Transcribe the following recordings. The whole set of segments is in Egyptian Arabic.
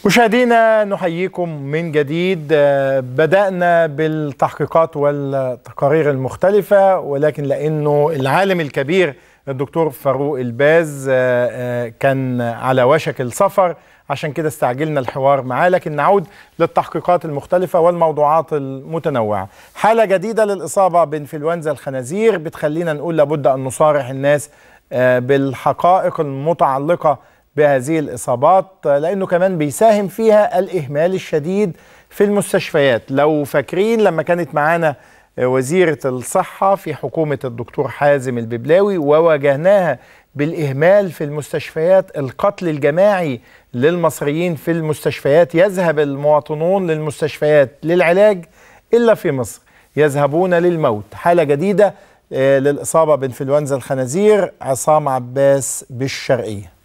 مشاهدينا نحييكم من جديد آه، بدأنا بالتحقيقات والتقارير المختلفة ولكن لأنه العالم الكبير الدكتور فاروق الباز آه، آه، كان على وشك السفر عشان كده استعجلنا الحوار معاه لكن نعود للتحقيقات المختلفة والموضوعات المتنوعة حالة جديدة للإصابة بإنفلونزا الخنازير بتخلينا نقول لابد أن نصارح الناس آه، بالحقائق المتعلقة بهذه الإصابات آه، لأنه كمان بيساهم فيها الإهمال الشديد في المستشفيات لو فاكرين لما كانت معانا آه، وزيرة الصحة في حكومة الدكتور حازم الببلاوي وواجهناها بالإهمال في المستشفيات القتل الجماعي للمصريين في المستشفيات يذهب المواطنون للمستشفيات للعلاج إلا في مصر يذهبون للموت حالة جديدة آه، للإصابة بإنفلونزا الخنازير عصام عباس بالشرقية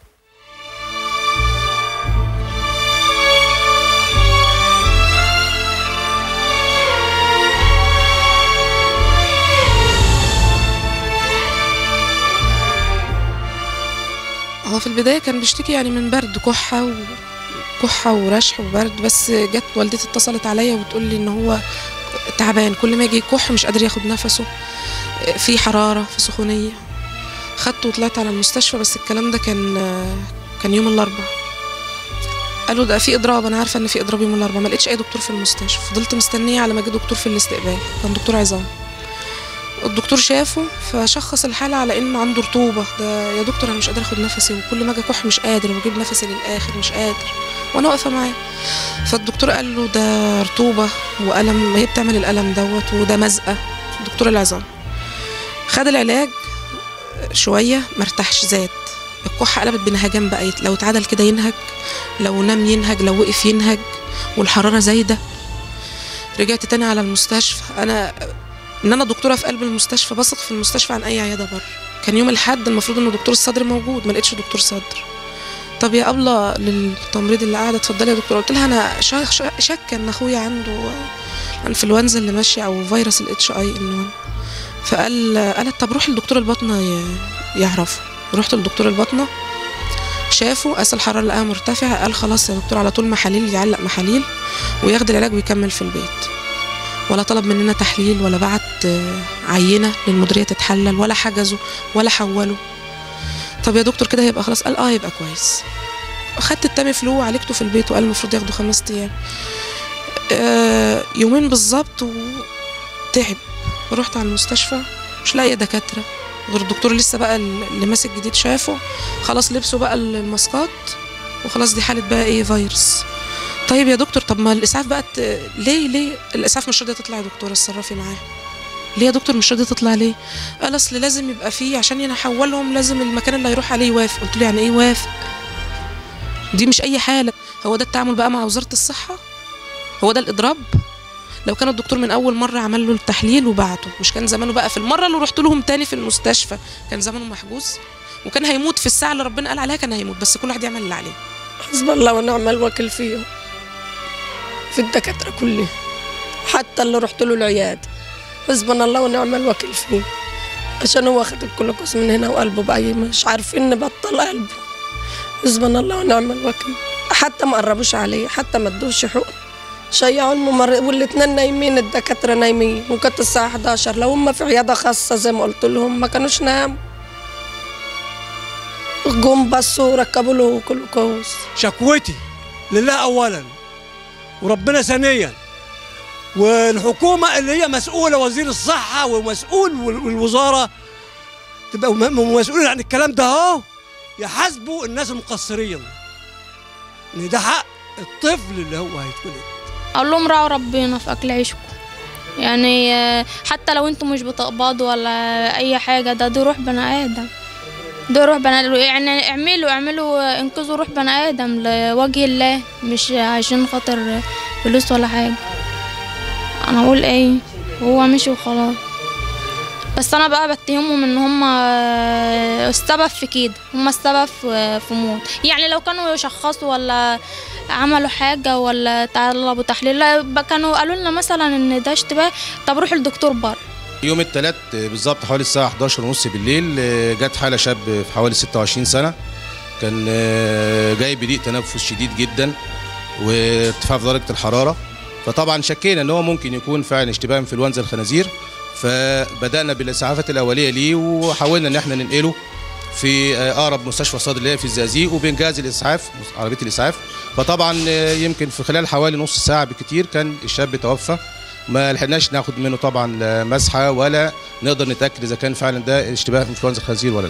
هو في البداية كان بيشتكي يعني من برد كحة و... كحة ورشح وبرد بس جت والدتي اتصلت عليا وبتقول لي ان هو تعبان كل ما يجي يكح مش قادر ياخد نفسه في حرارة في سخونية خدته وطلعت على المستشفى بس الكلام ده كان كان يوم الأربعاء قالوا ده في اضراب انا عارفه ان في اضراب يوم الاربعاء ما لقيتش اي دكتور في المستشفى فضلت مستنيه على ما جه دكتور في الاستقبال كان دكتور عظام الدكتور شافه فشخص الحالة على انه عنده رطوبة ده يا دكتور انا مش قادر اخد نفسي وكل ما اجي اكح مش قادر وبجيب نفسي للاخر مش قادر وانا واقفة معاه فالدكتور قال له ده رطوبة والم هي بتعمل الالم دوت وده مزقة دكتور العظام خد العلاج شوية مرتاحش زاد الكحة قلبت بنهجان بقى لو اتعدل كده ينهج لو نام ينهج لو وقف ينهج والحرارة زايدة رجعت تاني على المستشفى انا ان انا دكتوره في قلب المستشفى بثق في المستشفى عن اي عياده بره كان يوم الاحد المفروض ان دكتور الصدر موجود ما لقيتش دكتور صدر طب يا ابله للتمريض اللي قاعده اتفضلي يا دكتوره قلت لها انا شا- شا- شاكه ان اخويا عنده انفلونزا اللي ماشيه او فيروس الاتش اي ان فقال قالت طب روح لدكتور الباطنه ي- يعرفه رحت لدكتور الباطنه شافه قاس الحراره لقاها مرتفعه قال خلاص يا دكتور على طول محاليل يعلق محاليل وياخد العلاج ويكمل في البيت ولا طلب مننا تحليل ولا بعت آه، عينه للمديريه تتحلل ولا حجزه ولا حوله طب يا دكتور كده هيبقى خلاص قال اه هيبقى كويس خدت التامي فلو وعالجته في البيت وقال المفروض ياخده خمس ايام آه يومين بالظبط وتعب رحت على المستشفى مش لاقيه دكاتره غير الدكتور لسه بقى اللي ماسك جديد شافه خلاص لبسوا بقى الماسكات وخلاص دي حاله بقى ايه فيروس طيب يا دكتور طب ما الاسعاف بقت ليه ليه الاسعاف مش راضيه تطلع يا دكتوره اتصرفي معاها ليه يا دكتور مش راضيه تطلع ليه قال اصل لازم يبقى فيه عشان ينحولهم لازم المكان اللي هيروح عليه يوافق قلت له يعني ايه يوافق دي مش اي حاله هو ده التعامل بقى مع وزاره الصحه هو ده الاضراب لو كان الدكتور من اول مره عمل له التحليل وبعته مش كان زمانه بقى في المره اللي رحت لهم تاني في المستشفى كان زمانه محجوز وكان هيموت في الساعه اللي ربنا قال عليها كان هيموت بس كل واحد يعمل اللي عليه حسب الله ونعم الوكيل فيهم في الدكاترة كلهم حتى اللي رحت له العيادة حسبنا الله ونعم الوكيل فيه عشان هو خد الجلوكوز من هنا وقلبه بقى مش عارفين نبطل قلبه حسبنا الله ونعم الوكيل حتى ما قربوش عليه حتى ما ادوش حقن شيعوا الممرض والاتنين نايمين الدكاترة نايمين وكانت الساعة 11 لو هم في عيادة خاصة زي ما قلت لهم ما كانوش ناموا جم بصوا وركبوا له جلوكوز شكوتي لله اولا وربنا ثانيا والحكومه اللي هي مسؤوله وزير الصحه ومسؤول وال- والوزاره تبقى م- مسؤولين عن الكلام ده اهو يحاسبوا الناس المقصرين ان ده حق الطفل اللي هو هيتولد اقول لهم راعوا ربنا في اكل عيشكم يعني آه، حتى لو انتم مش بتقبضوا ولا اي حاجه ده دي روح بني ادم ده روح بني ادم يعني اعملوا اعملوا آه، انقذوا روح بني ادم لوجه الله مش عشان خاطر فلوس ولا حاجه انا اقول ايه هو مشي وخلاص بس انا بقى بتهمهم ان هم آه، السبب في كده هم السبب في في موت يعني لو كانوا يشخصوا ولا عملوا حاجه ولا طلبوا تحليل لا بقى كانوا قالوا لنا مثلا ان ده اشتباه طب روح الدكتور بره يوم الثلاث بالظبط حوالي الساعة 11 ونص بالليل آه، جت حالة شاب في حوالي 26 سنة كان آه، جاي بضيق تنفس شديد جدا وارتفاع في درجه الحراره فطبعا شكينا ان هو ممكن يكون فعلا اشتباه انفلونزا الخنازير فبدانا بالاسعافات الاوليه ليه وحاولنا ان احنا ننقله في آه، اقرب مستشفى صدر اللي هي في الزقازيق وبنجهز الاسعاف عربيه الاسعاف فطبعا آه، يمكن في خلال حوالي نص ساعه بكتير كان الشاب توفى ما لحقناش ناخد منه طبعا لا مسحه ولا نقدر نتاكد اذا كان فعلا ده اشتباه انفلونزا الخنازير ولا لا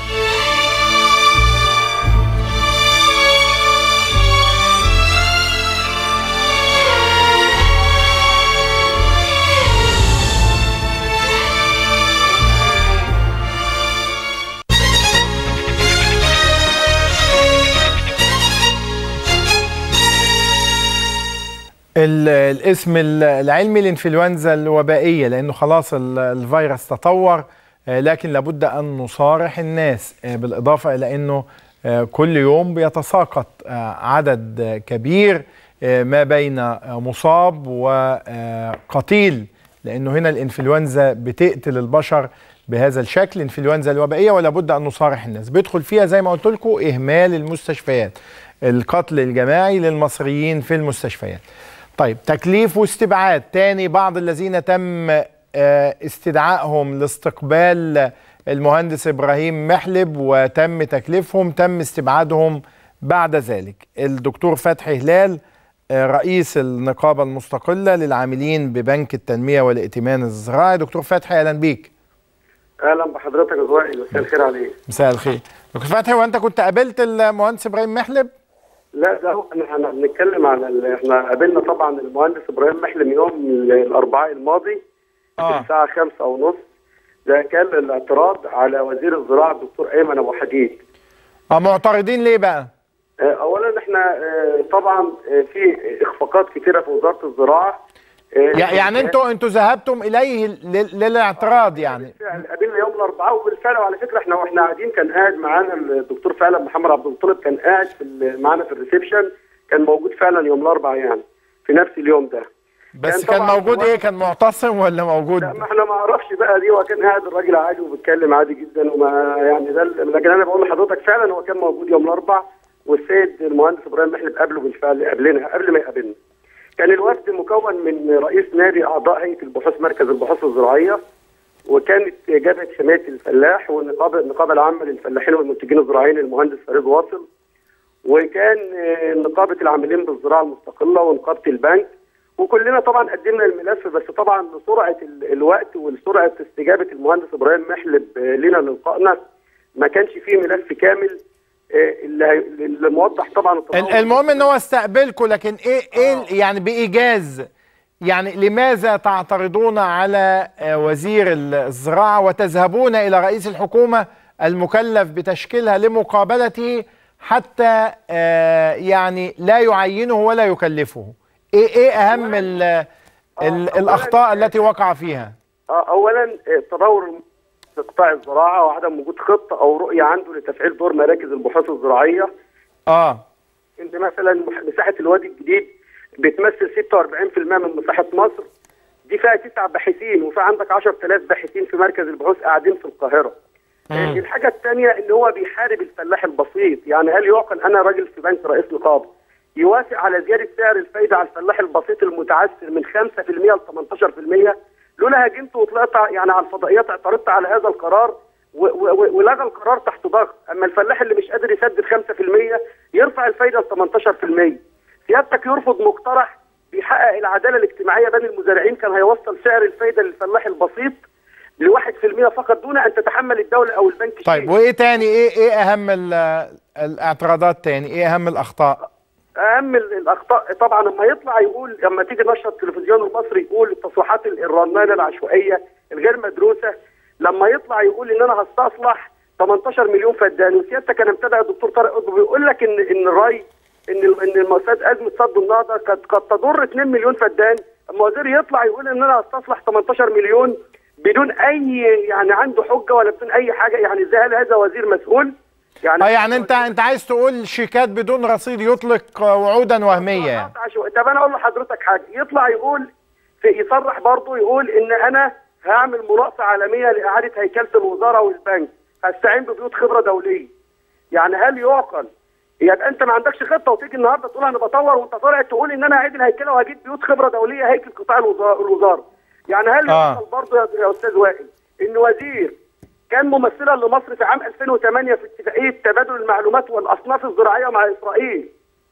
ال- الاسم ال- العلمي الانفلونزا الوبائيه لانه خلاص ال- الفيروس تطور آه، لكن لابد ان نصارح الناس آه، بالاضافه الى انه آه، كل يوم بيتساقط آه، عدد آه، كبير آه، ما بين آه، مصاب وقتيل لانه هنا الانفلونزا بتقتل البشر بهذا الشكل الانفلونزا الوبائيه ولا بد ان نصارح الناس بيدخل فيها زي ما قلت لكم اهمال المستشفيات القتل الجماعي للمصريين في المستشفيات طيب تكليف واستبعاد تاني بعض الذين تم آه، استدعائهم لاستقبال المهندس ابراهيم محلب وتم تكليفهم تم استبعادهم بعد ذلك الدكتور فتحي هلال آه، رئيس النقابة المستقلة للعاملين ببنك التنمية والائتمان الزراعي دكتور فتحي أهلا بيك اهلا بحضرتك يا زوائل مساء الخير عليك مساء الخير دكتور فتحي وانت كنت قابلت المهندس ابراهيم محلب لا ده هو احنا احنا بنتكلم على ال- احنا قابلنا طبعا المهندس ابراهيم محلم يوم ال- الاربعاء الماضي اه الساعه خمسة ونص ده كان الاعتراض على وزير الزراعه الدكتور ايمن ابو حديد اه معترضين ليه بقى آه، اولا احنا آه، طبعا آه، في اخفاقات كتيره في وزاره الزراعه آه، يع- يعني انتوا انتوا ذهبتم اليه لل- للاعتراض يعني بالفعل قابلنا يوم الاربعاء وبالفعل وعلى فكره احنا واحنا قاعدين كان قاعد معانا الدكتور فعلا محمد عبد المطلب كان قاعد في ال- معانا في الريسبشن كان موجود فعلا يوم الاربعاء يعني في نفس اليوم ده بس كان كان طبعاً موجود ايه كان معتصم ولا موجود لا ما احنا ما اعرفش بقى دي هو كان قاعد الراجل عادي وبيتكلم عادي جدا وما يعني ده ال- لكن انا بقول لحضرتك فعلا هو كان موجود يوم الاربعاء والسيد المهندس ابراهيم محلب قابله بالفعل قبلنا قبل ما يقابلنا كان الوفد مكون من رئيس نادي اعضاء هيئه البحوث مركز البحوث الزراعيه وكانت جبهه حمايه الفلاح والنقابه النقابه العامه للفلاحين والمنتجين الزراعيين المهندس فريد واصل وكان آه، نقابه العاملين بالزراعه المستقله ونقابه البنك وكلنا طبعا قدمنا الملف بس طبعا لسرعه ال- الوقت ولسرعه استجابه المهندس ابراهيم محلب آه، لنا للقائنا ما كانش فيه ملف كامل آه، اللي هي- اللي موضح طبعا ال- التطور. المهم ان هو استقبلكم لكن ايه ايه يعني بايجاز يعني لماذا تعترضون على آه، وزير ال- الزراعه وتذهبون الى رئيس الحكومه المكلف بتشكيلها لمقابلته حتى آه، يعني لا يعينه ولا يكلفه ايه ايه اهم ال ال أولاً- الاخطاء التي وقع فيها آه، اولا آه، تدهور في قطاع الزراعه وعدم وجود خطه او رؤيه عنده لتفعيل دور مراكز البحوث الزراعيه اه انت مثلا مح- مساحه الوادي الجديد بتمثل 46% من مساحه مصر دي فيها تسع باحثين وفي عندك 10000 باحثين في مركز البحوث قاعدين في القاهره مم. الحاجه الثانيه ان هو بيحارب الفلاح البسيط يعني هل يعقل انا راجل في بنك رئيس نقابه يوافق على زياده سعر الفايده على الفلاح البسيط المتعثر من 5% ل 18% لولا هاجمت وطلعت يعني على الفضائيات اعترضت على هذا القرار و- و- ولغى القرار تحت ضغط اما الفلاح اللي مش قادر يسدد 5% يرفع الفايده ل 18% سيادتك يرفض مقترح بيحقق العداله الاجتماعيه بين المزارعين كان هيوصل سعر الفايده للفلاح البسيط لواحد في المية فقط دون ان تتحمل الدوله او البنك طيب شيء. وايه تاني ايه ايه اهم ال- الاعتراضات تاني ايه اهم الاخطاء اهم ال- الاخطاء طبعا لما يطلع يقول لما تيجي نشر التلفزيون المصري يقول التصريحات ال- الرنانه العشوائيه الغير مدروسه لما يطلع يقول ان انا هستصلح 18 مليون فدان وسيادتك انا متابع الدكتور طارق قطب بيقول لك ان ان الري ان ال- ان المؤسسات ازمه صد النهضه قد قد تضر 2 مليون فدان اما وزير يطلع يقول ان انا هستصلح 18 مليون بدون اي يعني عنده حجه ولا بدون اي حاجه يعني ازاي هل هذا وزير مسؤول؟ اه يعني انت انت عايز تقول شيكات بدون رصيد يطلق وعودا وهميه يعني عشوائي. طب انا اقول لحضرتك حاجه يطلع يقول في يصرح برضه يقول ان انا هعمل مناقصه عالميه لاعاده هيكله الوزاره والبنك هستعين ببيوت خبره دوليه يعني هل يعقل يبقى انت ما عندكش خطه وتيجي النهارده تقول انا بطور وانت طالع تقول ان انا هعيد الهيكله وهجيب بيوت خبره دوليه هيكل قطاع الوزا- الوزاره يعني هل آه. يعقل برضه يا يا استاذ وائل ان وزير كان ممثلا لمصر في عام 2008 في اتفاقيه تبادل المعلومات والاصناف الزراعيه مع اسرائيل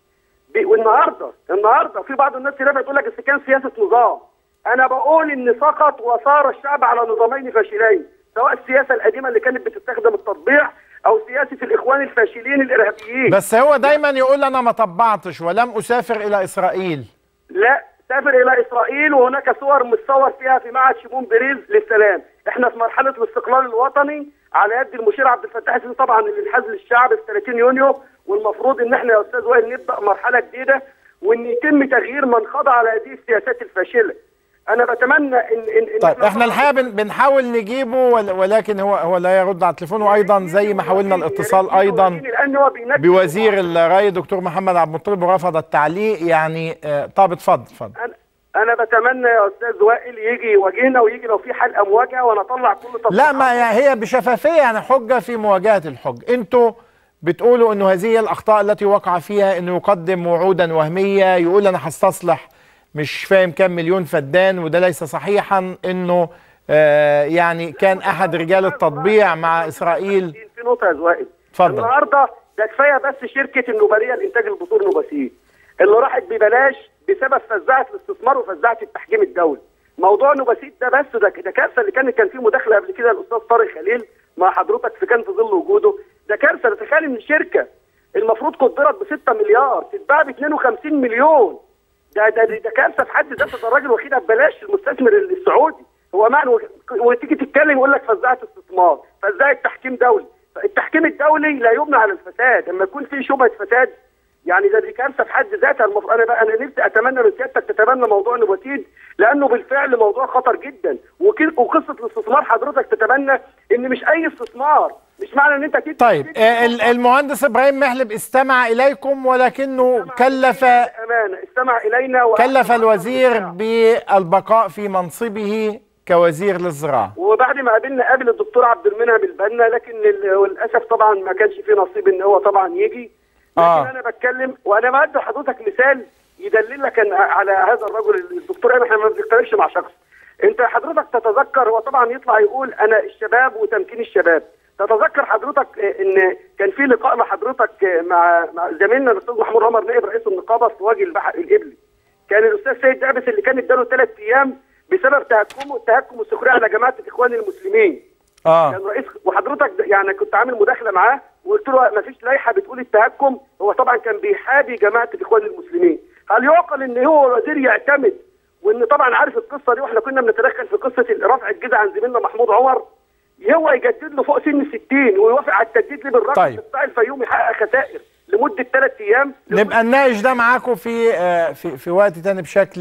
بي- والنهارده النهارده في بعض الناس كده بتقول لك بس كان سياسه نظام انا بقول ان سقط وصار الشعب على نظامين فاشلين سواء السياسه القديمه اللي كانت بتستخدم التطبيع او سياسه الاخوان الفاشلين الارهابيين بس هو دايما يقول انا ما طبعتش ولم اسافر الى اسرائيل لا سافر الى اسرائيل وهناك صور متصور فيها في معهد شمون بريز للسلام احنا في مرحله الاستقلال الوطني على يد المشير عبد الفتاح السيسي طبعا اللي انحاز للشعب في 30 يونيو والمفروض ان احنا يا استاذ وائل نبدا مرحله جديده وان يتم تغيير من خضع على هذه السياسات الفاشله انا بتمنى ان ان, إن طيب احنا الحقيقه بن- بنحاول نجيبه ول- ولكن هو هو لا يرد على التليفون وايضا زي ما حاولنا الاتصال ايضا لان هو بينكد بوزير الري دكتور محمد عبد المطلب ورفض التعليق يعني آه، طب اتفضل اتفضل انا انا بتمنى يا استاذ وائل يجي يواجهنا ويجي لو في حلقه مواجهه وانا اطلع كل لا تصريحات ما يعني هي بشفافيه يعني حجه في مواجهه الحج انتوا بتقولوا انه هذه هي الاخطاء التي وقع فيها انه يقدم وعودا وهميه يقول انا هستصلح مش فاهم كام مليون فدان وده ليس صحيحا انه آه يعني كان احد رجال التطبيع مع اسرائيل في نقطه يا زوائل اتفضل. النهارده ده كفايه بس شركه النوباريه لانتاج البذور نوباسيد اللي راحت ببلاش بسبب فزاعه الاستثمار وفزاعه التحكيم الدولي موضوع نوباسيد ده بس ده ده كارثه اللي كان كان في مداخله قبل كده الاستاذ طارق خليل مع حضرتك في كان في ظل وجوده ده كارثه تخيل ان شركه المفروض قدرت ب 6 مليار تتباع ب 52 مليون ده ده ده كارثه في حد ذاتها ده الراجل واخدها ببلاش المستثمر السعودي هو معنى وتيجي تتكلم يقول لك فزاعه استثمار فزاعه تحكيم دولي التحكيم الدولي لا يبنى على الفساد لما يكون في شبهه فساد يعني ده دي كارثه في حد ذاتها المفروض انا بقى انا نفسي اتمنى من سيادتك تتبنى موضوع نباتيد لانه بالفعل موضوع خطر جدا وك- وقصه الاستثمار حضرتك تتبنى ان مش اي استثمار مش معنى ان انت تدي طيب آه، ال- المهندس ابراهيم محلب استمع اليكم ولكنه كلف امانه استمع الينا وأخذ كلف عنه الوزير الدفاع. بالبقاء في منصبه كوزير للزراعه وبعد ما قابلنا قابل الدكتور عبد المنعم البنا لكن ال- للاسف طبعا ما كانش فيه نصيب ان هو طبعا يجي لكن آه. انا بتكلم وانا بدي حضرتك مثال يدلل لك أن على هذا الرجل الدكتور ايمن احنا ما بنختلفش مع شخص انت حضرتك تتذكر هو طبعا يطلع يقول انا الشباب وتمكين الشباب تتذكر حضرتك آه، ان كان في لقاء لحضرتك آه، مع مع زميلنا الاستاذ محمود عمر نائب رئيس النقابه في وجه البحر الابلي كان الاستاذ سيد دعبس اللي كان اداله ثلاث ايام بسبب تهكمه تهكم السخريه على جماعه الاخوان المسلمين اه كان رئيس وحضرتك يعني كنت عامل مداخله معاه وقلت له ما فيش لائحه بتقول التهكم هو طبعا كان بيحابي جماعه الاخوان المسلمين هل يعقل ان هو الوزير يعتمد وان طبعا عارف القصه دي واحنا كنا بنتدخل في قصه رفع الجزء عن زميلنا محمود عمر هو يجدد له فوق سن 60 ويوافق على التجديد ليه بالرغم طيب. بتاع الفيوم يحقق خسائر لمده ثلاث ايام نبقى نناقش ده معاكم في آه، في في وقت تاني بشكل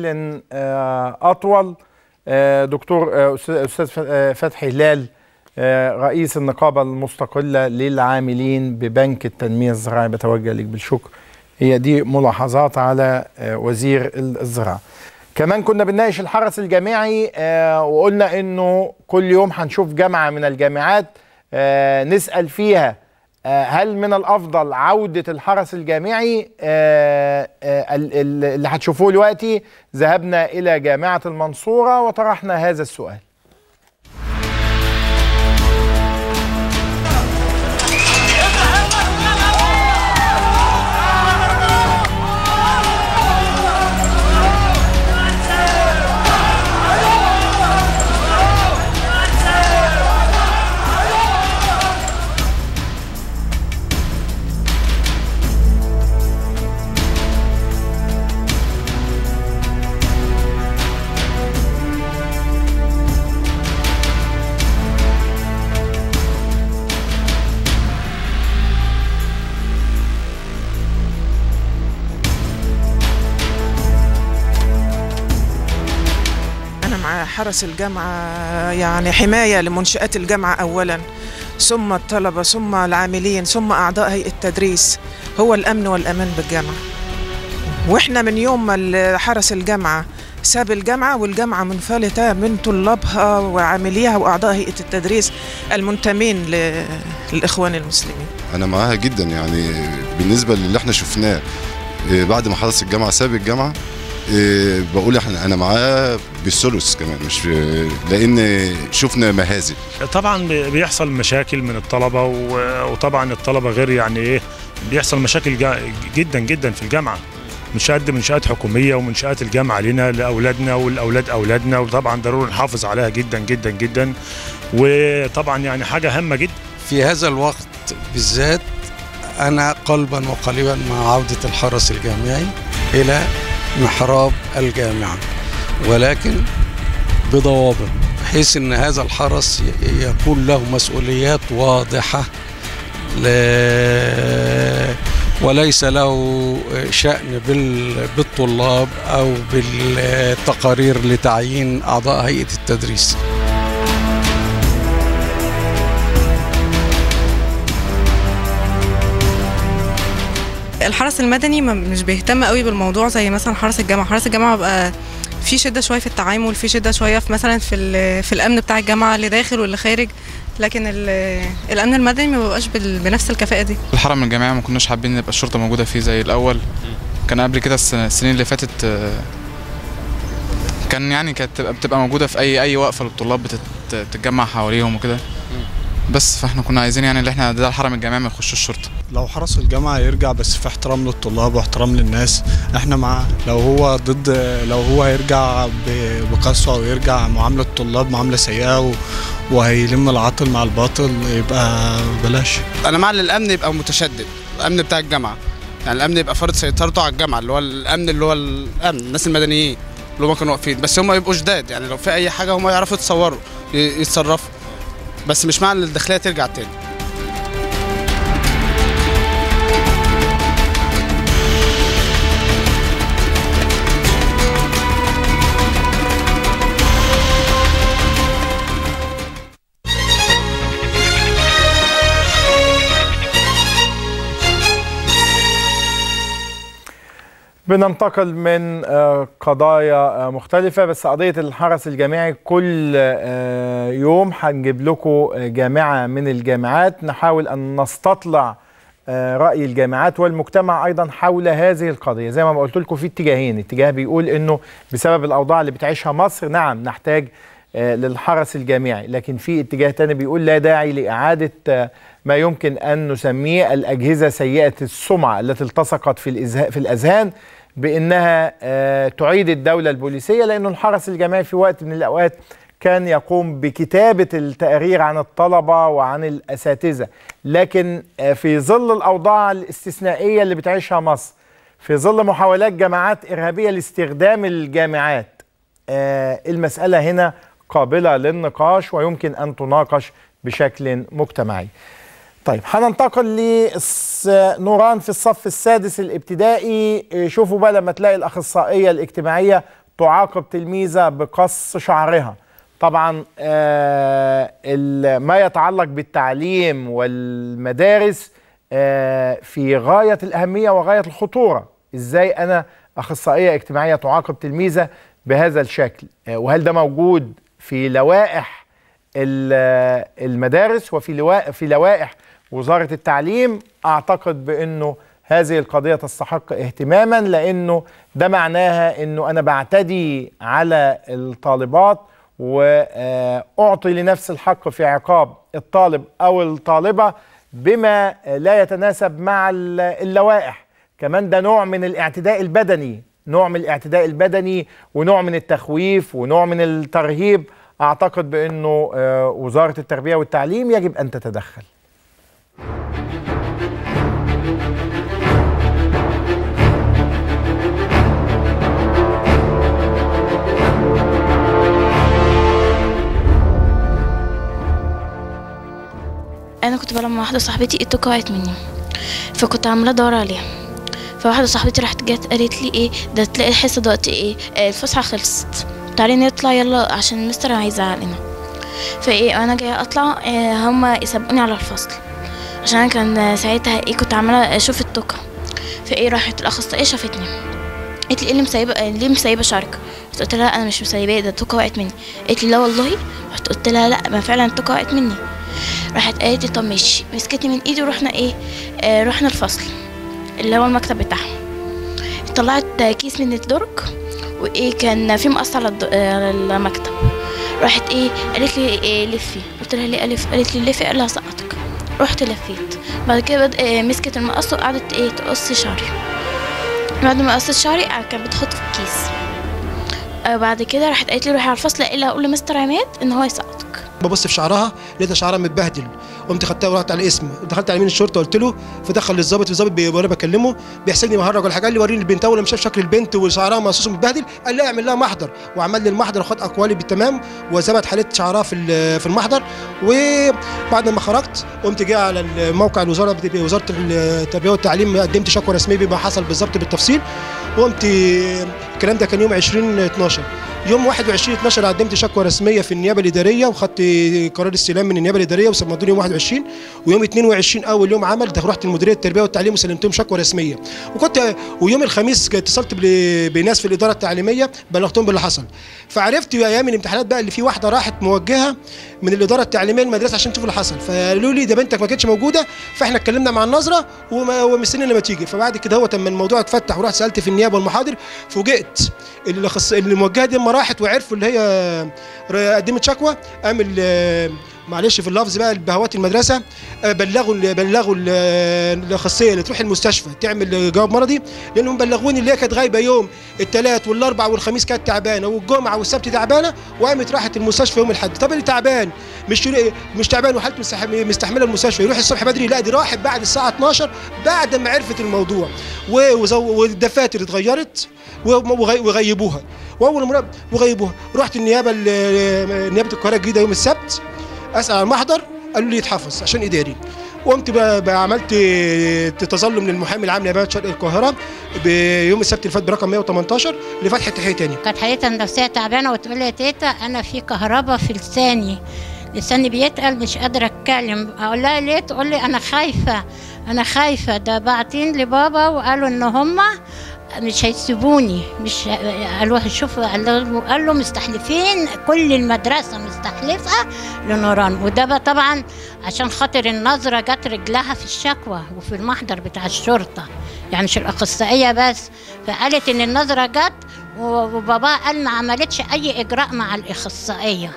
آه، اطول آه، دكتور آه، أستاذ- استاذ ف- آه، فتحي هلال آه، رئيس النقابه المستقله للعاملين ببنك التنميه الزراعي بتوجه لك بالشكر هي دي ملاحظات على آه، وزير الزراعه كمان كنا بنناقش الحرس الجامعي آه، وقلنا انه كل يوم هنشوف جامعه من الجامعات آه، نسال فيها آه، هل من الافضل عوده الحرس الجامعي آه، آه، ال- ال- اللي هتشوفوه دلوقتي ذهبنا الى جامعه المنصوره وطرحنا هذا السؤال أنا مع حرس الجامعة يعني حماية لمنشآت الجامعة أولا ثم الطلبة ثم العاملين ثم أعضاء هيئة التدريس هو الأمن والأمان بالجامعة وإحنا من يوم ما ال- حرس الجامعة ساب الجامعة والجامعة منفلتة من طلابها وعامليها وأعضاء هيئة التدريس المنتمين ل- للإخوان المسلمين انا معاها جدا يعني بالنسبه للي احنا شفناه إيه، بعد ما خلص الجامعه ساب الجامعه إيه، بقول احنا انا معاه بالثلث كمان مش لان شفنا مهازل طبعا بي- بيحصل مشاكل من الطلبه و- وطبعا الطلبه غير يعني ايه بيحصل مشاكل جا- جدا جدا في الجامعه منشآت منشآت حكوميه ومنشآت الجامعه لنا لاولادنا والاولاد اولادنا وطبعا ضروري نحافظ عليها جدا جدا جدا وطبعا يعني حاجه هامه جدا في هذا الوقت بالذات أنا قلبا وقالبا مع عودة الحرس الجامعي إلى محراب الجامعة ولكن بضوابط بحيث أن هذا الحرس ي- يكون له مسؤوليات واضحة ل- وليس له شأن بال- بالطلاب أو بالتقارير لتعيين أعضاء هيئة التدريس الحرس المدني ما- مش بيهتم قوي بالموضوع زي مثلا حرس الجامعه حرس الجامعه بقى في شده شويه في التعامل في شده شويه في مثلا في ال- في الامن بتاع الجامعه اللي داخل واللي خارج لكن ال- الامن المدني ما بيبقاش بال- بنفس الكفاءه دي الحرم الجامعي ما كناش حابين نبقى الشرطة موجودة فيه زي الأول كان قبل كده السنة- السنين اللي فاتت آه، كان يعني كانت بتبقى, بتبقى موجودة في أي أي وقفة للطلاب بتت- بتتجمع حواليهم وكده بس فاحنا كنا عايزين يعني اللي احنا ده الحرم الجامعي ما يخشوش الشرطة لو حرس الجامعة يرجع بس في احترام للطلاب واحترام للناس احنا معاه لو هو ضد لو هو هيرجع ب- بقسوة ويرجع معاملة الطلاب معاملة سيئة و- وهيلم العاطل مع الباطل يبقى بلاش انا مع ان الامن يبقى متشدد الامن بتاع الجامعه يعني الامن يبقى فرض سيطرته على الجامعه اللي هو الامن اللي هو الامن الناس المدنيين اللي هم كانوا واقفين بس هم يبقوا جداد يعني لو في اي حاجه هم يعرفوا يتصوروا ي- يتصرفوا بس مش معنى ان الداخليه ترجع تاني بننتقل من آه، قضايا آه، مختلفة بس قضية الحرس الجامعي كل آه، يوم هنجيب لكم آه، جامعة من الجامعات نحاول أن نستطلع آه، رأي الجامعات والمجتمع أيضا حول هذه القضية زي ما قلت لكم في اتجاهين اتجاه بيقول أنه بسبب الأوضاع اللي بتعيشها مصر نعم نحتاج آه، للحرس الجامعي لكن في اتجاه تاني بيقول لا داعي لإعادة آه، ما يمكن أن نسميه الأجهزة سيئة السمعة التي التصقت في, الإزها- في الأذهان بأنها آه، تعيد الدولة البوليسية لأنه الحرس الجامعي في وقت من الأوقات كان يقوم بكتابة التقارير عن الطلبة وعن الأساتذة لكن آه، في ظل الأوضاع الاستثنائية اللي بتعيشها مصر في ظل محاولات جماعات إرهابية لاستخدام الجامعات آه، المسألة هنا قابلة للنقاش ويمكن أن تناقش بشكل مجتمعي طيب هننتقل لنوران في الصف السادس الابتدائي إيه، شوفوا بقى لما تلاقي الأخصائية الاجتماعية تعاقب تلميذة بقص شعرها طبعا آه ال- ما يتعلق بالتعليم والمدارس آه في غاية الأهمية وغاية الخطورة إزاي أنا أخصائية اجتماعية تعاقب تلميذة بهذا الشكل آه وهل ده موجود في لوائح ال- المدارس وفي لوا- في لوائح وزارة التعليم أعتقد بأنه هذه القضية تستحق اهتماما لأنه ده معناها أنه أنا بعتدي على الطالبات وأعطي لنفس الحق في عقاب الطالب أو الطالبة بما لا يتناسب مع ال- اللوائح كمان ده نوع من الاعتداء البدني نوع من الاعتداء البدني ونوع من التخويف ونوع من الترهيب اعتقد بانه آه، وزاره التربيه والتعليم يجب ان تتدخل انا كنت بلعب مع واحده صاحبتي التوكه وقعت مني فكنت عامله ادور عليها فواحده صاحبتي راحت جت قالت لي ايه ده تلاقي الحصه دلوقتي ايه آه، الفسحه خلصت تعالي نطلع يلا عشان المستر عايز يزعلنا فايه انا جايه اطلع آه، هما يسابقوني على الفصل عشان انا كان ساعتها ايه كنت عماله اشوف التوكه فايه راحت الاخصائيه شافتني قالت لي ايه اللي مسيبه ليه مسيبه شعرك رحت قلت لها انا مش مسيباه ده التوكه وقعت مني قالت لي لا والله رحت قلت لها لا ما فعلا التوكه وقعت مني راحت قالت لي طب ماشي مسكتني من ايدي ورحنا ايه آه رحنا الفصل اللي هو المكتب بتاعهم طلعت كيس من الدرج وايه كان في مقص على الد- على المكتب راحت ايه قالت لي إيه لفي قلت لها ليه الف قالت لي لفي قال لها سقطك رحت لفيت بعد كده بد... آه، مسكت المقص وقعدت ايه تقص شعري بعد ما قصت شعري آه، كانت بتحط في الكيس آه، بعد كده راحت قالت لي روحي على الفصل الا اقول لمستر عماد ان هو يسقطك ببص في شعرها لقيت شعرها متبهدل قمت خدتها ورحت على الاسم دخلت على يمين الشرطه قلت له فدخل للظابط الظابط بي- وانا بكلمه بيحسبني مهرج ولا حاجه قال لي وريني البنت اول ما شاف شكل البنت وشعرها مقصوص ومتبهدل قال لي اعمل لها محضر وعمل لي المحضر وخد اقوالي بالتمام وثبت حاله شعرها في ال- في المحضر وبعد ما خرجت قمت جاي على موقع الوزاره بت- وزاره التربيه والتعليم قدمت شكوى رسميه بما حصل بالظبط بالتفصيل وقمت الكلام ده كان يوم 20 12 يوم 21 12 قدمت شكوى رسميه في النيابه الاداريه وخدت قرار استلام من النيابه الاداريه وسمدوني يوم 21 ويوم 22 اول يوم عمل ده رحت لمديريه التربيه والتعليم وسلمتهم شكوى رسميه وكنت ويوم الخميس اتصلت بل- بناس في الاداره التعليميه بلغتهم باللي حصل فعرفت ايام الامتحانات بقى اللي في واحده راحت موجهه من الاداره التعليميه المدرسه عشان تشوف اللي حصل فقالوا لي ده بنتك ما كانتش موجوده فاحنا اتكلمنا مع النظره وما- ومستنيين لما تيجي فبعد كده هو لما الموضوع اتفتح ورحت سالت في النيابه والمحاضر فوجئت اللي خص... اللي الموجهه دي لما راحت وعرفوا اللي هي ر- قدمت شكوى قام ال- معلش في اللفظ بقى البهوات المدرسه آه، بلغوا ال- بلغوا ال- الاخصائيه اللي تروح المستشفى تعمل جواب مرضي لانهم بلغوني اللي هي كانت غايبه يوم الثلاث والاربع والخميس كانت تعبانه والجمعه والسبت تعبانه وقامت راحت المستشفى يوم الاحد طب اللي تعبان مش مش تعبان وحالته مستح- مستحمله المستشفى يروح الصبح بدري لا دي راحت بعد الساعه 12 بعد ما عرفت الموضوع و- وزو- والدفاتر اتغيرت وغي- وغيبوها واول ما وغيبوها رحت النيابه ال- نيابه القاهره الجديده يوم السبت اسال عن المحضر قالوا لي يتحفظ عشان اداري وقمت بقى, بقى عملت تظلم للمحامي العام لنيابه شرق القاهره بيوم السبت اللي فات برقم 118 لفتح تحيه تاني كانت حالتها النفسية تعبانة وتقول لي يا تيتا أنا في كهرباء في لساني لساني بيتقل مش قادرة أتكلم أقول لها ليه تقول لي أنا خايفة أنا خايفة ده باعتين لبابا وقالوا إن هما مش هيسيبوني مش قالوا شوف قال له, قال له مستحلفين كل المدرسة مستحلفة لنوران وده بقى طبعا عشان خاطر النظرة جت رجلها في الشكوى وفي المحضر بتاع الشرطة يعني مش الأخصائية بس فقالت إن النظرة جت وبابا قال ما عملتش أي إجراء مع الأخصائية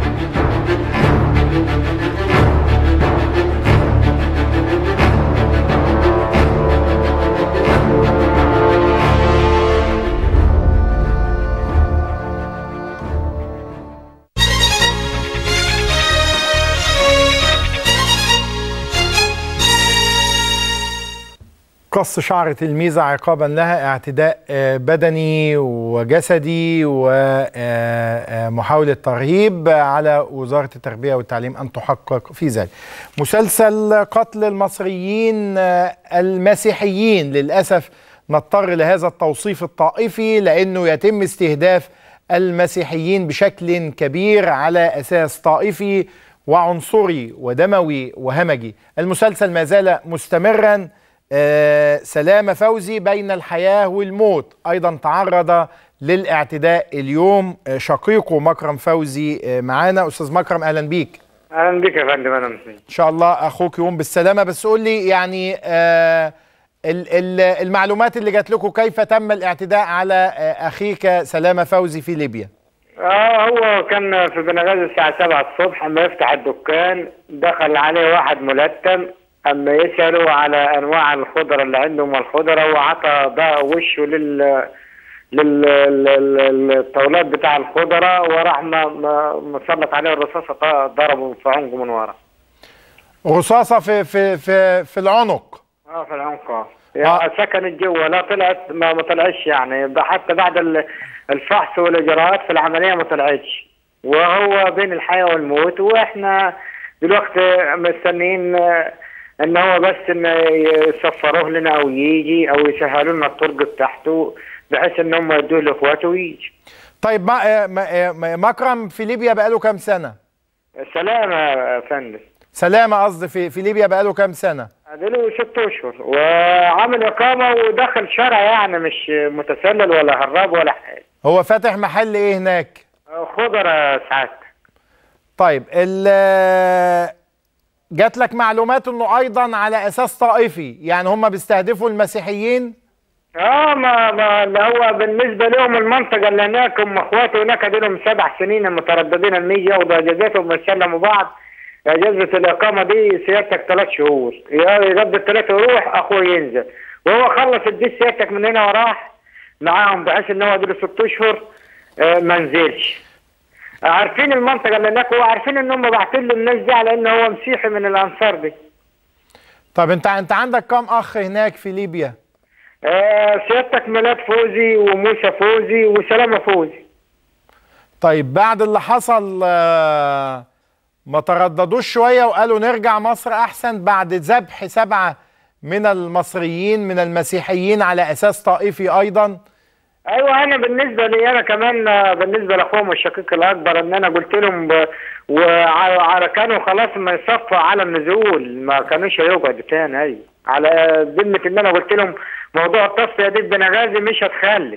قص شعر تلميذة عقابا لها اعتداء آه، بدني وجسدي ومحاولة ترهيب على وزارة التربية والتعليم أن تحقق في ذلك مسلسل قتل المصريين آه، المسيحيين للأسف نضطر لهذا التوصيف الطائفي لأنه يتم استهداف المسيحيين بشكل كبير على أساس طائفي وعنصري ودموي وهمجي المسلسل ما زال مستمراً آه، سلامة فوزي بين الحياة والموت أيضا تعرض للاعتداء اليوم آه، شقيقه مكرم فوزي آه، معانا أستاذ مكرم أهلا بيك اهلا بك يا فندم انا مسلم إن شاء الله أخوك يوم بالسلامة بس قول لي يعني آه، ال- ال- المعلومات اللي جات لكم كيف تم الاعتداء على آه، أخيك سلامة فوزي في ليبيا اه هو كان في بنغازي الساعة 7 الصبح اما يفتح الدكان دخل عليه واحد ملتم اما يسأله على انواع الخضرة اللي عندهم والخضرة وعطى ده وشه لل لل لل- للطاولات بتاع الخضرة وراح ما- ما- مسلط عليه الرصاصة ط- ضربه في عنقه من ورا رصاصة في في في, في العنق اه في العنق اه يعني سكنت جوا لا طلعت ما, ما طلعتش يعني ب- حتى بعد ال- الفحص والاجراءات في العمليه ما طلعتش وهو بين الحياه والموت واحنا دلوقتي مستنيين آه، ان هو بس ان يسفروه لنا او يجي او يسهلوا لنا الطرق بتاعته بحيث ان هم يدوه لاخواته ويجي طيب ما آه، ما- آه، مكرم في ليبيا بقاله كام سنة؟ سلام يا فندم سلامه قصدي في في ليبيا بقاله كام سنه له ست اشهر وعامل اقامه ودخل شرع يعني مش متسلل ولا هراب ولا حاجه هو فاتح محل ايه هناك خضر يا سعاده طيب ال جات لك معلومات انه ايضا على اساس طائفي يعني هم بيستهدفوا المسيحيين اه ما ما اللي هو بالنسبه لهم المنطقه اللي هناك هم اخواته هناك لهم سبع سنين مترددين ان يجي ياخدوا اجازاتهم ويسلموا بعض اجازه الاقامه دي سيادتك ثلاث شهور يقضي الثلاثه يروح اخوه ينزل وهو خلص الدي سيادتك من هنا وراح معاهم بحيث ان هو دول ست اشهر آه ما نزلش عارفين المنطقه اللي هناك وعارفين ان هم باعتين له الناس دي على ان هو مسيحي من الانصار دي طب انت انت عندك كام اخ هناك في ليبيا؟ آه سيادتك ميلاد فوزي وموسى فوزي وسلامه فوزي طيب بعد اللي حصل آه ما ترددوش شويه وقالوا نرجع مصر احسن بعد ذبح سبعه من المصريين من المسيحيين على اساس طائفي ايضا ايوه انا بالنسبه لي انا كمان بالنسبه لاخوهم الشقيق الاكبر ان انا قلت لهم ب... وكانوا خلاص ما يصفوا على النزول ما كانوش هيقعدوا تاني ايوه على ذمه ان انا قلت لهم موضوع التصفيه دي بنغازي مش هتخلي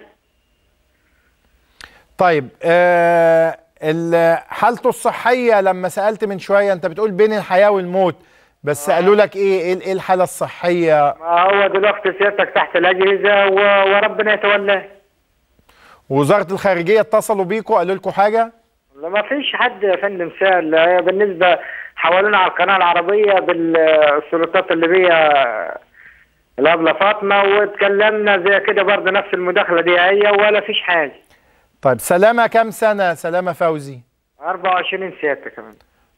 طيب آه حالته الصحيه لما سالت من شويه انت بتقول بين الحياه والموت بس آه. قالوا لك ايه ايه الحاله الصحيه ما هو دلوقتي سيادتك تحت الاجهزه و... وربنا يتولاه وزاره الخارجيه اتصلوا بيكوا قالوا لكم حاجه لا ما فيش حد يا فندم سال بالنسبه حوالينا على القناه العربيه بالسلطات الليبيه الابله فاطمه واتكلمنا زي كده برضه نفس المداخله دي هي ولا فيش حاجه طيب سلامه كام سنه سلامه فوزي 24 سيادة كمان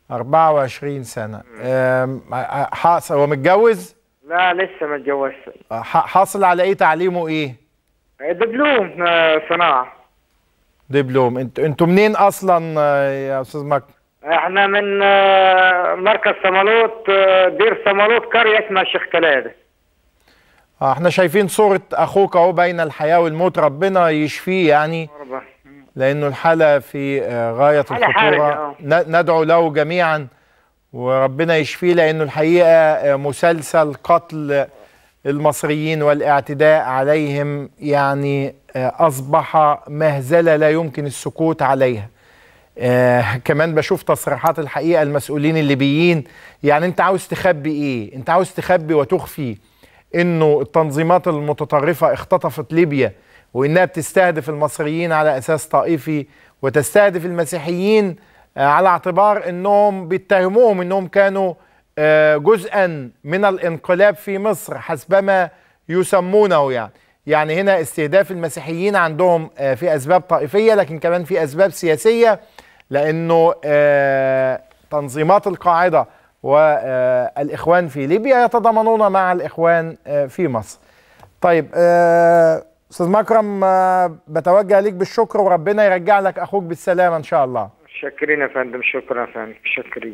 24 سنه حاصل هو متجوز لا لسه ما اتجوزش حاصل على ايه تعليمه ايه دبلوم صناعه دبلوم انتوا انتوا منين اصلا يا استاذ مكي احنا من مركز صمالوت دير صمالوت قريه اسمها الشيخ كلاده احنا شايفين صورة اخوك اهو بين الحياة والموت ربنا يشفيه يعني لانه الحالة في غاية الخطورة ندعو له جميعا وربنا يشفيه لانه الحقيقة مسلسل قتل المصريين والاعتداء عليهم يعني اصبح مهزلة لا يمكن السكوت عليها آه كمان بشوف تصريحات الحقيقة المسؤولين الليبيين يعني انت عاوز تخبي ايه انت عاوز تخبي وتخفي انه التنظيمات المتطرفه اختطفت ليبيا وانها بتستهدف المصريين على اساس طائفي وتستهدف المسيحيين على اعتبار انهم بيتهموهم انهم كانوا جزءا من الانقلاب في مصر حسبما يسمونه يعني يعني هنا استهداف المسيحيين عندهم في اسباب طائفيه لكن كمان في اسباب سياسيه لانه تنظيمات القاعده والإخوان في ليبيا يتضامنون مع الإخوان في مصر طيب أستاذ مكرم بتوجه ليك بالشكر وربنا يرجع لك أخوك بالسلامة إن شاء الله شاكرين يا فندم شكرا يا فندم شاكرين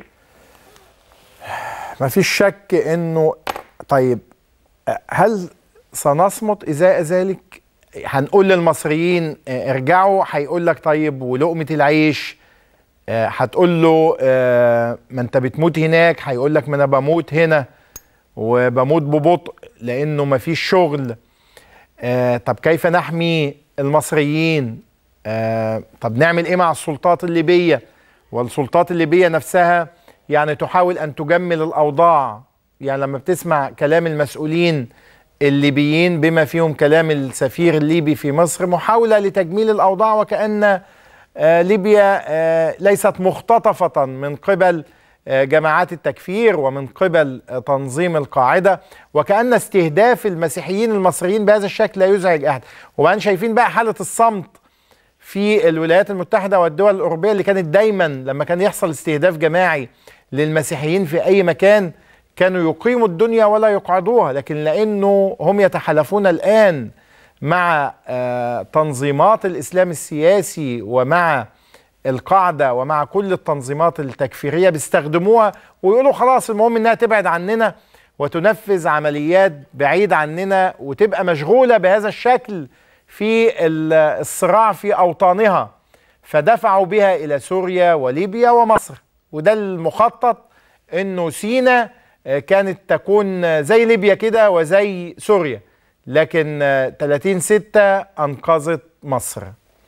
ما فيش شك إنه طيب هل سنصمت إزاء ذلك هنقول للمصريين ارجعوا هيقول لك طيب ولقمة العيش هتقول له آه ما انت بتموت هناك هيقول لك ما انا بموت هنا وبموت ببطء لانه ما فيش شغل آه طب كيف نحمي المصريين آه طب نعمل ايه مع السلطات الليبيه والسلطات الليبيه نفسها يعني تحاول ان تجمل الاوضاع يعني لما بتسمع كلام المسؤولين الليبيين بما فيهم كلام السفير الليبي في مصر محاوله لتجميل الاوضاع وكان آه ليبيا آه ليست مختطفة من قبل آه جماعات التكفير ومن قبل تنظيم القاعدة وكأن استهداف المسيحيين المصريين بهذا الشكل لا يزعج أحد وبعدين شايفين بقى حالة الصمت في الولايات المتحدة والدول الأوروبية اللي كانت دايما لما كان يحصل استهداف جماعي للمسيحيين في أي مكان كانوا يقيموا الدنيا ولا يقعدوها لكن لأنه هم يتحالفون الآن مع تنظيمات الاسلام السياسي ومع القاعده ومع كل التنظيمات التكفيريه بيستخدموها ويقولوا خلاص المهم انها تبعد عننا وتنفذ عمليات بعيد عننا وتبقى مشغوله بهذا الشكل في الصراع في اوطانها فدفعوا بها الى سوريا وليبيا ومصر وده المخطط انه سينا آه، كانت تكون زي ليبيا كده وزي سوريا لكن آه، 30 6 انقذت مصر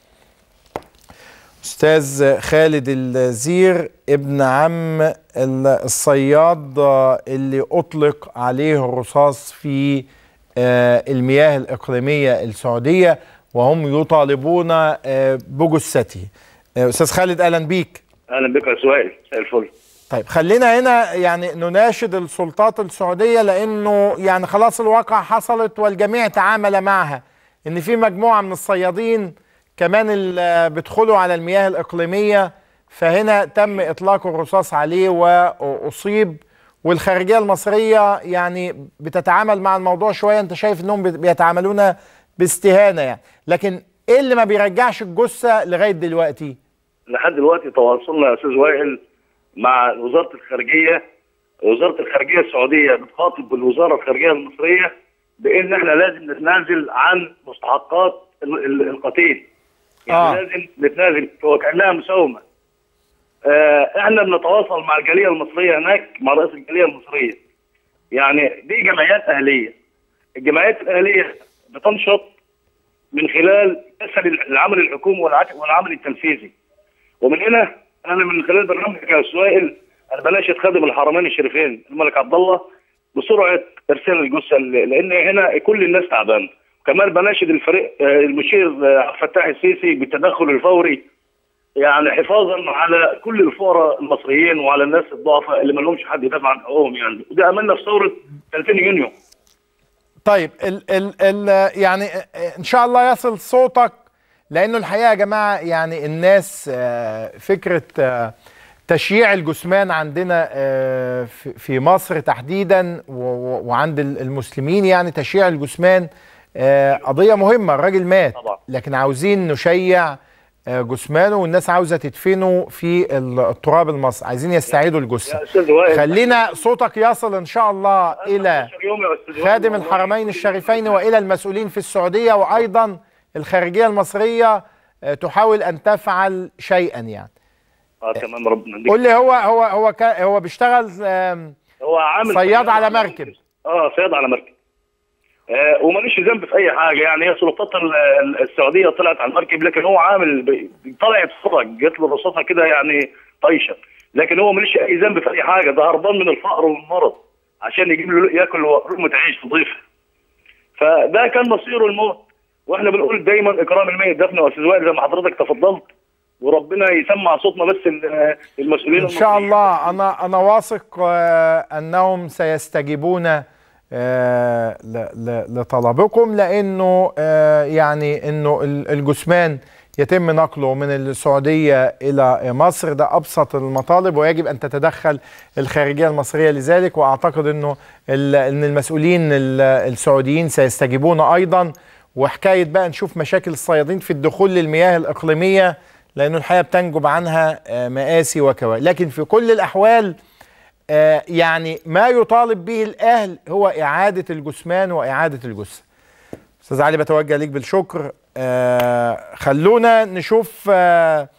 استاذ خالد الزير ابن عم ال- الصياد آه، اللي اطلق عليه الرصاص في آه، المياه الاقليميه السعوديه وهم يطالبون آه، بجثته آه، استاذ خالد اهلا بيك اهلا بك يا سؤال مساء الفل طيب خلينا هنا يعني نناشد السلطات السعودية لأنه يعني خلاص الواقع حصلت والجميع تعامل معها إن في مجموعة من الصيادين كمان اللي بيدخلوا على المياه الإقليمية فهنا تم إطلاق الرصاص عليه وأصيب والخارجية المصرية يعني بتتعامل مع الموضوع شوية أنت شايف إنهم بي- بيتعاملون باستهانة يعني لكن إيه اللي ما بيرجعش الجثة لغاية دلوقتي؟ لحد دلوقتي تواصلنا يا استاذ وائل مع وزاره الخارجيه وزاره الخارجيه السعوديه بتخاطب بالوزاره الخارجيه المصريه بان احنا لازم نتنازل عن مستحقات ال- ال- القتيل يعني آه. آه. لازم نتنازل وكانها مساومه آه احنا بنتواصل مع الجاليه المصريه هناك مع رئيس الجاليه المصريه يعني دي جمعيات اهليه الجمعيات الاهليه بتنشط من خلال اسهل العمل الحكومي والع- والعمل التنفيذي ومن هنا انا من خلال برنامجك يا سؤال انا بناشد خادم الحرمين الشريفين الملك عبد الله بسرعه ارسال الجثه ل- لان هنا كل الناس تعبانه كمان بناشد الفريق آه، المشير آه، عبد الفتاح السيسي بالتدخل الفوري يعني حفاظا على كل الفقراء المصريين وعلى الناس الضعفاء اللي ما لهمش حد يدافع عن حقوقهم يعني وده املنا في ثوره 30 يونيو طيب ال ال ال يعني ان شاء الله يصل صوتك لانه الحقيقه يا جماعه يعني الناس آه، فكره آه، تشييع الجثمان عندنا آه، في- في مصر تحديدا و- و- وعند ال- المسلمين يعني تشييع الجثمان آه، قضيه مهمه الراجل مات لكن عاوزين نشيع آه، جثمانه والناس عاوزه تدفنه في ال- التراب المصري عايزين يستعيدوا الجثه يا استاذ وائل خلينا صوتك يصل ان شاء الله الى يوم يا استاذ وائل خادم والله. الحرمين الشريفين والى المسؤولين في السعوديه وايضا الخارجيه المصريه آه، تحاول ان تفعل شيئا يعني اه تمام ربنا يديك قول لي هو هو هو كا- هو بيشتغل آم، هو عامل صياد على مركب اه صياد على مركب آه وماليش ذنب في اي حاجه يعني هي سلطات ال- ال- السعوديه طلعت على المركب لكن هو عامل ب- طلع يتفرج جات له رصاصه كده يعني طايشه لكن هو ماليش اي ذنب في اي حاجه ده هربان من الفقر والمرض عشان يجيب له ياكل لقمه عيش في ضيفه فده كان مصيره الموت واحنا بنقول دايما اكرام الميت دفن يا استاذ وائل زي ما حضرتك تفضلت وربنا يسمع صوتنا بس ال- المسؤولين ان شاء الله انا انا واثق آه، انهم سيستجيبون آه، ل- ل- لطلبكم لانه آه، يعني انه ال- الجثمان يتم نقله من السعوديه الى مصر ده ابسط المطالب ويجب ان تتدخل الخارجيه المصريه لذلك واعتقد انه ال- ان المسؤولين ال- السعوديين سيستجيبون ايضا وحكايه بقى نشوف مشاكل الصيادين في الدخول للمياه الاقليميه لانه الحقيقه بتنجب عنها آه، مآسي وكوارث لكن في كل الاحوال آه، يعني ما يطالب به الاهل هو اعاده الجثمان واعاده الجثه استاذ علي بتوجه ليك بالشكر آه، خلونا نشوف آه،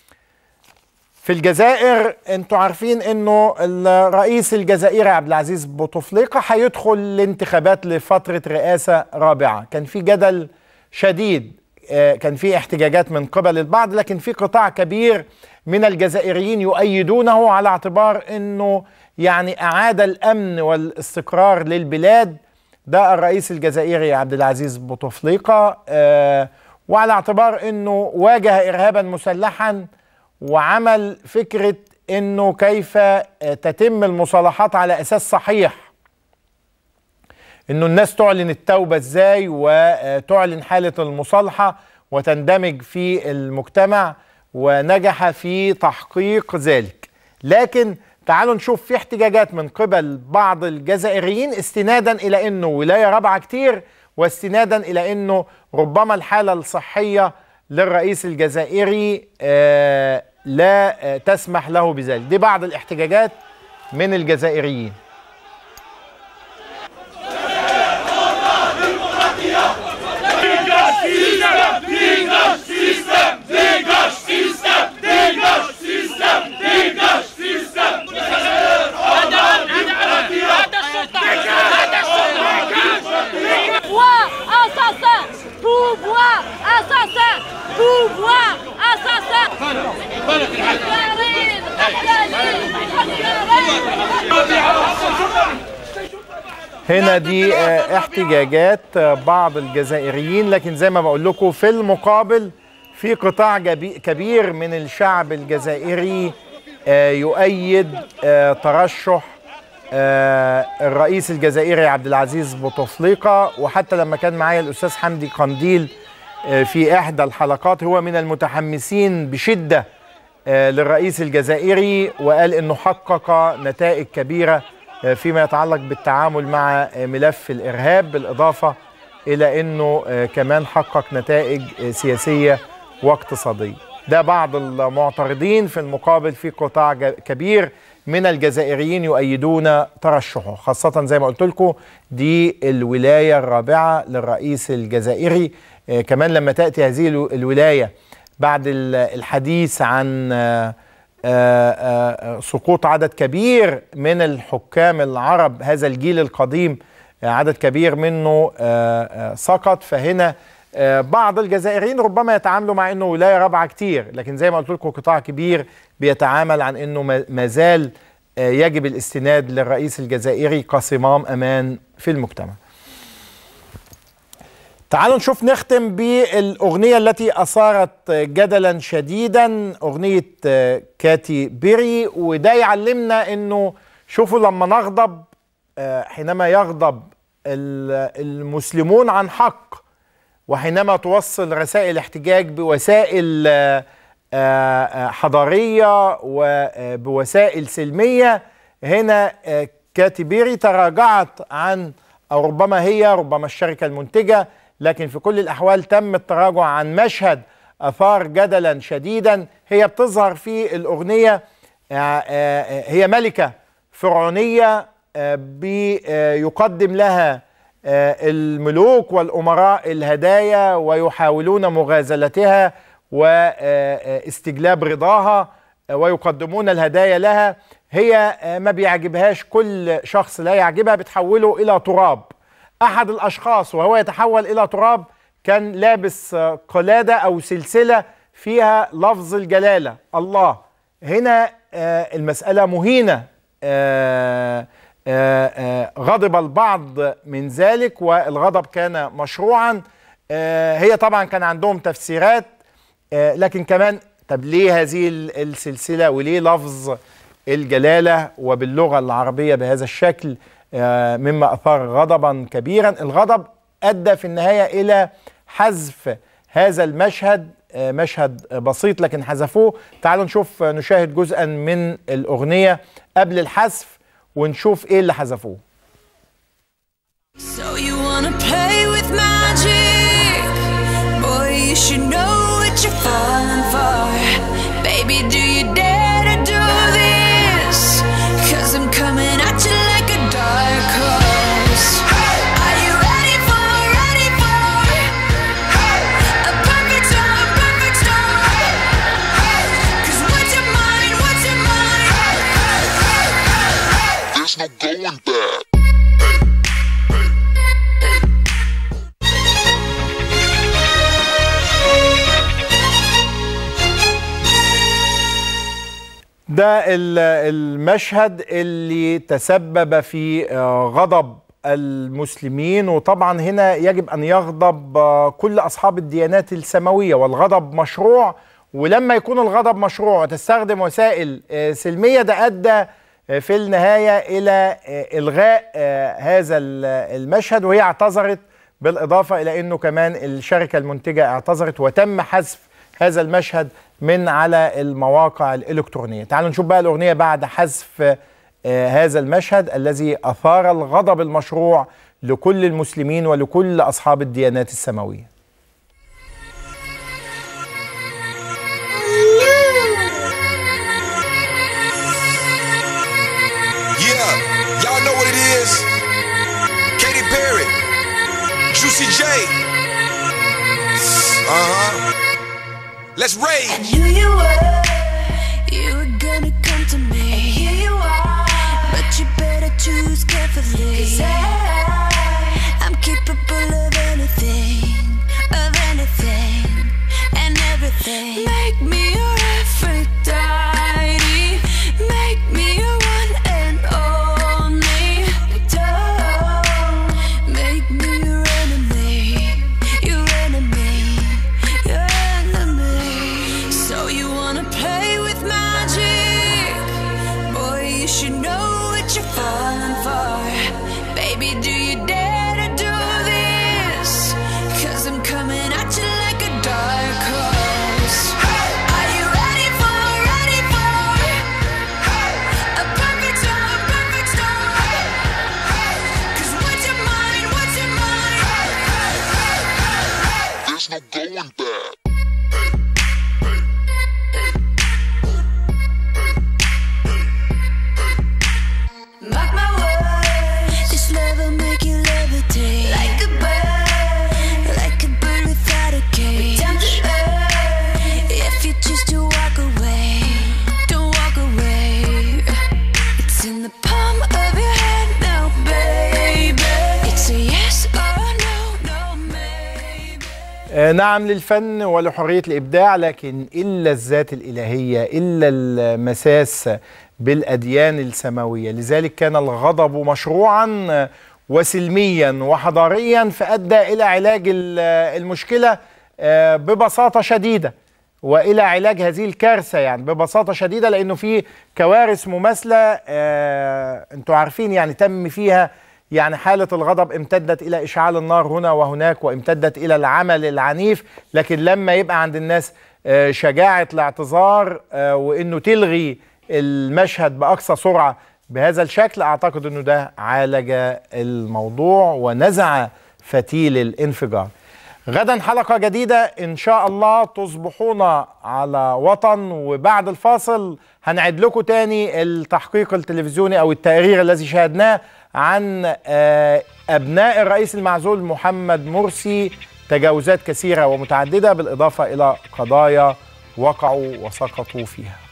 في الجزائر انتوا عارفين انه الرئيس الجزائري عبد العزيز بوتفليقه هيدخل الانتخابات لفتره رئاسه رابعه كان في جدل شديد آه، كان في احتجاجات من قبل البعض لكن في قطاع كبير من الجزائريين يؤيدونه على اعتبار انه يعني اعاد الامن والاستقرار للبلاد ده الرئيس الجزائري عبد العزيز بوتفليقه آه، وعلى اعتبار انه واجه ارهابا مسلحا وعمل فكره انه كيف آه، تتم المصالحات على اساس صحيح انه الناس تعلن التوبه ازاي وتعلن حاله المصالحه وتندمج في المجتمع ونجح في تحقيق ذلك لكن تعالوا نشوف في احتجاجات من قبل بعض الجزائريين استنادا الى انه ولايه رابعه كتير واستنادا الى انه ربما الحاله الصحيه للرئيس الجزائري آه، لا آه، تسمح له بذلك دي بعض الاحتجاجات من الجزائريين هنا دي آه، احتجاجات آه، بعض الجزائريين لكن زي ما بقول لكم في المقابل في قطاع جبي- كبير من الشعب الجزائري آه، يؤيد آه، ترشح آه، الرئيس الجزائري عبد العزيز بوتفليقه وحتى لما كان معايا الاستاذ حمدي قنديل آه، في احدى الحلقات هو من المتحمسين بشده آه، للرئيس الجزائري وقال انه حقق نتائج كبيره آه، فيما يتعلق بالتعامل مع آه، ملف الارهاب بالاضافه الى انه آه، كمان حقق نتائج آه، سياسيه واقتصاديه. ده بعض المعترضين في المقابل في قطاع ج- كبير من الجزائريين يؤيدون ترشحه خاصة زي ما قلت لكم دي الولاية الرابعة للرئيس الجزائري آه، كمان لما تأتي هذه الو- الولاية بعد ال- الحديث عن آه، آه، آه، سقوط عدد كبير من الحكام العرب هذا الجيل القديم آه، عدد كبير منه آه، آه، سقط فهنا آه، بعض الجزائريين ربما يتعاملوا مع انه ولايه رابعه كتير لكن زي ما قلت لكم قطاع كبير بيتعامل عن انه ما- ما زال آه، يجب الاستناد للرئيس الجزائري كصمام امان في المجتمع. تعالوا نشوف نختم بالأغنية التي أثارت جدلا شديدا أغنية آه، كاتي بيري وده يعلمنا أنه شوفوا لما نغضب آه، حينما يغضب ال- المسلمون عن حق وحينما توصل رسائل احتجاج بوسائل آه، آه، آه، حضارية وبوسائل سلمية هنا آه، كاتي بيري تراجعت عن أو ربما هي ربما الشركة المنتجة لكن في كل الأحوال تم التراجع عن مشهد أثار جدلا شديدا هي بتظهر في الأغنية آه، آه، هي ملكة فرعونية آه، بيقدم لها آه، الملوك والأمراء الهدايا ويحاولون مغازلتها واستجلاب رضاها آه، ويقدمون الهدايا لها هي آه، ما بيعجبهاش كل شخص لا يعجبها بتحوله إلى تراب أحد الأشخاص وهو يتحول إلى تراب كان لابس آه، قلادة أو سلسلة فيها لفظ الجلالة الله هنا آه، المسألة مهينة آه، آه، آه، غضب البعض من ذلك والغضب كان مشروعا آه، هي طبعا كان عندهم تفسيرات آه، لكن كمان طب ليه هذه ال- السلسلة وليه لفظ الجلالة وباللغة العربية بهذا الشكل آه، مما أثار غضبا كبيرا الغضب أدى في النهاية إلى حذف هذا المشهد آه، مشهد بسيط لكن حذفوه تعالوا نشوف آه، نشاهد جزءا من الأغنية قبل الحذف ونشوف إيه اللي حذفوه So you wanna play with magic? Boy, you should know what you're falling for. Baby, do you dare to do this? Cause I'm coming at you like a dark horse. Are you ready for, ready for a perfect storm, perfect storm? Cause what's your mind, what's your mind? There's no going back. ده ال- المشهد اللي تسبب في آه، غضب المسلمين وطبعا هنا يجب ان يغضب آه، كل اصحاب الديانات السماويه والغضب مشروع ولما يكون الغضب مشروع وتستخدم وسائل آه، سلميه ده ادى آه، في النهايه الى آه، الغاء آه، هذا ال- المشهد وهي اعتذرت بالاضافه الى انه كمان الشركه المنتجه اعتذرت وتم حذف هذا المشهد من على المواقع الإلكترونية تعالوا نشوف بقى الأغنية بعد حذف آه، هذا المشهد الذي أثار الغضب المشروع لكل المسلمين ولكل أصحاب الديانات السماوية Yeah, y'all know what it is. Katy Perry, Juicy J. Uh huh. Let's rage. And who you were, you were gonna come to me. And here you are, but you better choose carefully. Cause I, I'm capable of anything, of anything, and everything. Make me your نعم للفن ولحرية الإبداع لكن إلا الذات الإلهية إلا المساس بالأديان السماوية لذلك كان الغضب مشروعا وسلميا وحضاريا فأدى إلى علاج المشكلة ببساطة شديدة والى علاج هذه الكارثه يعني ببساطه شديده لانه في كوارث مماثله آه انتوا عارفين يعني تم فيها يعني حاله الغضب امتدت الى اشعال النار هنا وهناك وامتدت الى العمل العنيف لكن لما يبقى عند الناس آه شجاعه الاعتذار آه وانه تلغي المشهد باقصى سرعه بهذا الشكل اعتقد انه ده عالج الموضوع ونزع فتيل الانفجار غدا حلقة جديدة إن شاء الله تصبحون على وطن وبعد الفاصل هنعد لكم تاني التحقيق التلفزيوني أو التقرير الذي شاهدناه عن أبناء الرئيس المعزول محمد مرسي تجاوزات كثيرة ومتعددة بالإضافة إلى قضايا وقعوا وسقطوا فيها